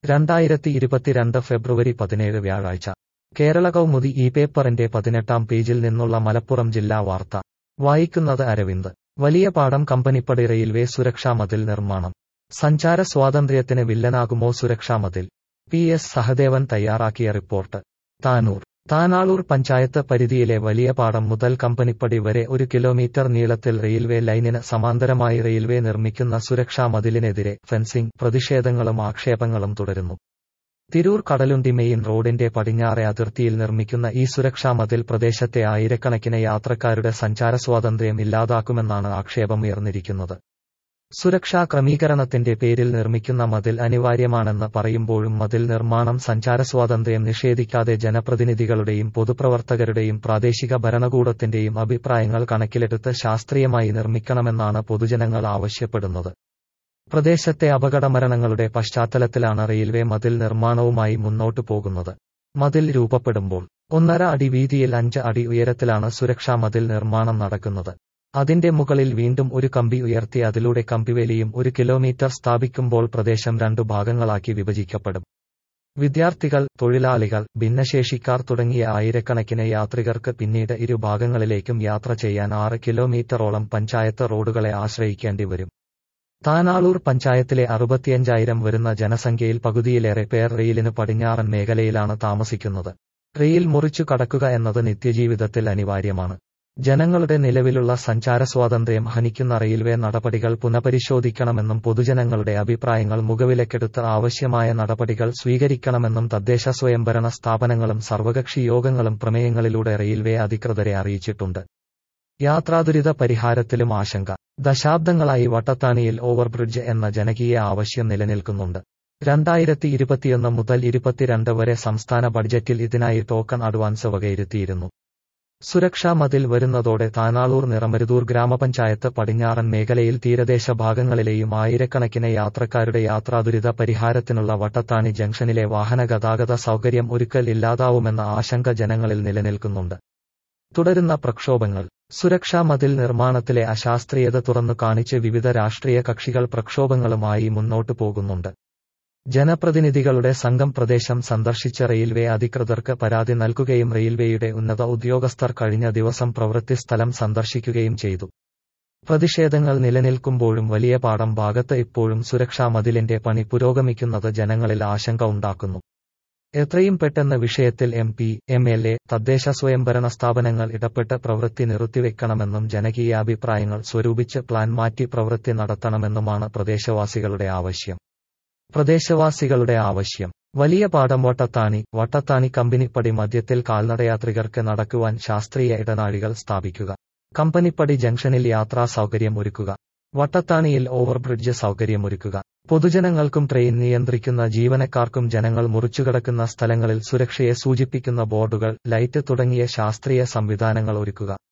രണ്ടായിരത്തി ഇരുപത്തിരണ്ട് ഫെബ്രുവരി പതിനേഴ് വ്യാഴാഴ്ച കേരള കൗമുദി ഈ പേപ്പറിന്റെ പതിനെട്ടാം പേജിൽ നിന്നുള്ള മലപ്പുറം ജില്ലാ വാർത്ത വായിക്കുന്നത് അരവിന്ദ് വലിയ പാടം കമ്പനിപ്പടി റെയിൽവേ സുരക്ഷാ മതിൽ നിർമ്മാണം സഞ്ചാര സ്വാതന്ത്ര്യത്തിന് വില്ലനാകുമോ സുരക്ഷാ മതിൽ പി എസ് സഹദേവൻ തയ്യാറാക്കിയ റിപ്പോർട്ട് താനൂർ താനാളൂർ പഞ്ചായത്ത് പരിധിയിലെ വലിയ പാടം മുതൽ കമ്പനിപ്പടി വരെ ഒരു കിലോമീറ്റർ നീളത്തിൽ റെയിൽവേ ലൈനിന് സമാന്തരമായി റെയിൽവേ നിർമ്മിക്കുന്ന സുരക്ഷാ മതിലിനെതിരെ ഫെൻസിംഗ് പ്രതിഷേധങ്ങളും ആക്ഷേപങ്ങളും തുടരുന്നു തിരൂർ കടലുണ്ടി മെയിൻ റോഡിന്റെ പടിഞ്ഞാറെ അതിർത്തിയിൽ നിർമ്മിക്കുന്ന ഈ സുരക്ഷാ മതിൽ പ്രദേശത്തെ ആയിരക്കണക്കിന് യാത്രക്കാരുടെ സഞ്ചാര സ്വാതന്ത്ര്യം ഇല്ലാതാക്കുമെന്നാണ് ആക്ഷേപമുയർന്നിരിക്കുന്നത് സുരക്ഷാ ക്രമീകരണത്തിന്റെ പേരിൽ നിർമ്മിക്കുന്ന മതിൽ അനിവാര്യമാണെന്ന് പറയുമ്പോഴും മതിൽ നിർമ്മാണം സഞ്ചാര സ്വാതന്ത്ര്യം നിഷേധിക്കാതെ ജനപ്രതിനിധികളുടെയും പൊതുപ്രവർത്തകരുടെയും പ്രാദേശിക ഭരണകൂടത്തിന്റെയും അഭിപ്രായങ്ങൾ കണക്കിലെടുത്ത് ശാസ്ത്രീയമായി നിർമ്മിക്കണമെന്നാണ് പൊതുജനങ്ങൾ ആവശ്യപ്പെടുന്നത് പ്രദേശത്തെ അപകടമരണങ്ങളുടെ പശ്ചാത്തലത്തിലാണ് റെയിൽവേ മതിൽ നിർമ്മാണവുമായി മുന്നോട്ടു പോകുന്നത് മതിൽ രൂപപ്പെടുമ്പോൾ ഒന്നര അടി വീതിയിൽ അഞ്ച് അടി ഉയരത്തിലാണ് സുരക്ഷാ മതിൽ നിർമ്മാണം നടക്കുന്നത് അതിന്റെ മുകളിൽ വീണ്ടും ഒരു കമ്പി ഉയർത്തി അതിലൂടെ കമ്പിവേലിയും ഒരു കിലോമീറ്റർ സ്ഥാപിക്കുമ്പോൾ പ്രദേശം രണ്ടു ഭാഗങ്ങളാക്കി വിഭജിക്കപ്പെടും വിദ്യാർത്ഥികൾ തൊഴിലാളികൾ ഭിന്നശേഷിക്കാർ തുടങ്ങിയ ആയിരക്കണക്കിന് യാത്രികർക്ക് പിന്നീട് ഇരുഭാഗങ്ങളിലേക്കും യാത്ര ചെയ്യാൻ ആറ് കിലോമീറ്ററോളം പഞ്ചായത്ത് റോഡുകളെ ആശ്രയിക്കേണ്ടി വരും താനാളൂർ പഞ്ചായത്തിലെ അറുപത്തിയഞ്ചായിരം വരുന്ന ജനസംഖ്യയിൽ പകുതിയിലേറെ പേർ റെയിലിന് പടിഞ്ഞാറൻ മേഖലയിലാണ് താമസിക്കുന്നത് റെയിൽ മുറിച്ചു കടക്കുക എന്നത് നിത്യജീവിതത്തിൽ അനിവാര്യമാണ് ജനങ്ങളുടെ നിലവിലുള്ള സഞ്ചാര സ്വാതന്ത്ര്യം ഹനിക്കുന്ന റെയിൽവേ നടപടികൾ പുനഃപരിശോധിക്കണമെന്നും പൊതുജനങ്ങളുടെ അഭിപ്രായങ്ങൾ മുഖവിലക്കെടുത്ത് ആവശ്യമായ നടപടികൾ സ്വീകരിക്കണമെന്നും തദ്ദേശ സ്വയംഭരണ സ്ഥാപനങ്ങളും സർവകക്ഷി യോഗങ്ങളും പ്രമേയങ്ങളിലൂടെ റെയിൽവേ അധികൃതരെ അറിയിച്ചിട്ടുണ്ട് യാത്രാദുരിത പരിഹാരത്തിലും ആശങ്ക ദശാബ്ദങ്ങളായി വട്ടത്താണിയിൽ ഓവർബ്രിഡ്ജ് എന്ന ജനകീയ ആവശ്യം നിലനിൽക്കുന്നുണ്ട് രണ്ടായിരത്തി ഇരുപത്തിയൊന്ന് മുതൽ ഇരുപത്തിരണ്ട് വരെ സംസ്ഥാന ബഡ്ജറ്റിൽ ഇതിനായി ടോക്കൺ അഡ്വാൻസ് വകയിരുത്തിയിരുന്നു സുരക്ഷാ മതിൽ വരുന്നതോടെ താനാളൂർ നിറമരുതൂർ ഗ്രാമപഞ്ചായത്ത് പടിഞ്ഞാറൻ മേഖലയിൽ തീരദേശ ഭാഗങ്ങളിലെയും ആയിരക്കണക്കിന് യാത്രക്കാരുടെ യാത്രാദുരിത പരിഹാരത്തിനുള്ള വട്ടത്താണി ജംഗ്ഷനിലെ വാഹന ഗതാഗത സൗകര്യം ഒരുക്കൽ ഇല്ലാതാവുമെന്ന ആശങ്ക ജനങ്ങളിൽ നിലനിൽക്കുന്നുണ്ട് തുടരുന്ന പ്രക്ഷോഭങ്ങൾ സുരക്ഷാ മതിൽ നിർമ്മാണത്തിലെ അശാസ്ത്രീയത തുറന്നു കാണിച്ച് വിവിധ രാഷ്ട്രീയ കക്ഷികൾ പ്രക്ഷോഭങ്ങളുമായി മുന്നോട്ടു പോകുന്നുണ്ട് ജനപ്രതിനിധികളുടെ സംഘം പ്രദേശം സന്ദർശിച്ച റെയിൽവേ അധികൃതർക്ക് പരാതി നൽകുകയും റെയിൽവേയുടെ ഉന്നത ഉദ്യോഗസ്ഥർ കഴിഞ്ഞ ദിവസം പ്രവൃത്തി സ്ഥലം സന്ദർശിക്കുകയും ചെയ്തു പ്രതിഷേധങ്ങൾ നിലനിൽക്കുമ്പോഴും വലിയ പാടം ഭാഗത്ത് ഇപ്പോഴും സുരക്ഷാ മതിലിന്റെ പണി പുരോഗമിക്കുന്നത് ജനങ്ങളിൽ ആശങ്ക ഉണ്ടാക്കുന്നു എത്രയും പെട്ടെന്ന് വിഷയത്തിൽ M P M L A തദ്ദേശ സ്വയംഭരണ സ്ഥാപനങ്ങൾ ഇടപെട്ട് പ്രവൃത്തി നിർത്തിവെക്കണമെന്നും ജനകീയ അഭിപ്രായങ്ങൾ സ്വരൂപിച്ച് പ്ലാൻ മാറ്റി പ്രവൃത്തി നടത്തണമെന്നുമാണ് പ്രദേശവാസികളുടെ ആവശ്യം പ്രദേശവാസികളുടെ ആവശ്യം വലിയ പാടം വട്ടത്താണി വട്ടത്താണി കമ്പനിപ്പടി മധ്യത്തിൽ കാൽനടയാത്രികർക്ക് നടക്കുവാൻ ശാസ്ത്രീയ ഇടനാഴികൾ സ്ഥാപിക്കുക കമ്പനിപ്പടി ജംഗ്ഷനിൽ യാത്രാ സൗകര്യം ഒരുക്കുക വട്ടത്താണിയിൽ ഓവർബ്രിഡ്ജ് സൗകര്യമൊരുക്കുക പൊതുജനങ്ങൾക്കും ട്രെയിൻ നിയന്ത്രിക്കുന്ന ജീവനക്കാർക്കും ജനങ്ങൾ മുറിച്ചുകിടക്കുന്ന സ്ഥലങ്ങളിൽ സുരക്ഷയെ സൂചിപ്പിക്കുന്ന ബോർഡുകൾ ലൈറ്റ് തുടങ്ങിയ ശാസ്ത്രീയ സംവിധാനങ്ങൾ ഒരുക്കുക